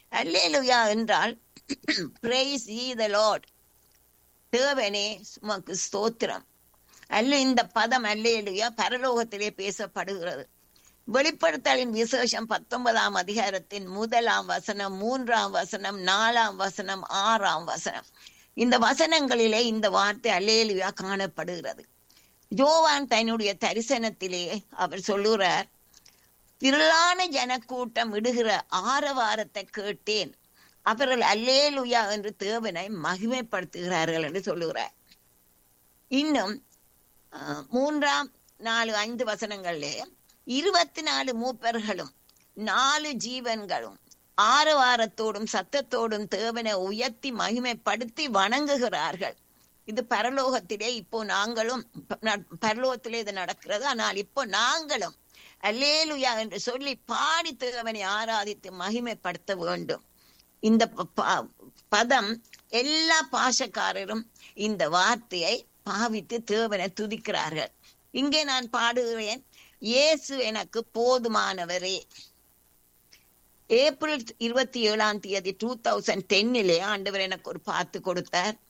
அல்லேலுயா என்றால் praise ye the lord தேவனே உமக்கு ஸ்தோத்திரம் அல்ல இந்த பதம் அல்லேலுயா பரலோகத்திலே பேசப்படுகிறது வெளிப்படுத்தலின் விசேஷம் பத்தொன்பதாம் அதிகாரத்தின் முதலாம் வசனம் மூன்றாம் வசனம் நாலாம் வசனம் ஆறாம் வசனம் இந்த வசனங்களிலே இந்த வார்த்தை அல்லேலுயா காணப்படுகிறது ஜோவான் தன்னுடைய தரிசனத்திலே அவர் சொல்லுகிறார் திரளான ஜனக்கூட்டம் இடுகிற ஆரவாரத்தை கேட்டேன் அவர்கள் அல்லேலுயா என்று தேவனை மகிமைப்படுத்துகிறார்கள் என்று சொல்லுகிறார் இன்னும் அஹ், மூன்றாம் நாலு ஐந்து வசனங்களிலே இருபத்தி நாலு மூப்பர்களும் நாலு ஜீவன்களும் ஆரவாரத்தோடும் சத்தத்தோடும் தேவனை உயர்த்தி மகிமைப்படுத்தி வணங்குகிறார்கள் இது பரலோகத்திலே இப்போ நாங்களும் ப- ந- பரலோகத்திலே இது நடக்கிறது ஆனால் இப்போ நாங்களும் அல்லேலுயா என்று சொல்லி பாடி தேவனை ஆராதித்து மகிமைப்படுத்த வேண்டும் இந்த ப- ப- பதம் எல்லா பாஷக்காரரும் இந்த வார்த்தையை பாவித்து தேவனை துதிக்கிறார்கள் இங்கே நான் பாடுகிறேன் இயேசு எனக்கு போதுமானவரே ஏப்ரல் இருபத்தி ஏழாம் தேதி டூ தௌசண்ட் டென்னிலே ஆண்டவர் எனக்கு ஒரு பாத்து கொடுத்தார்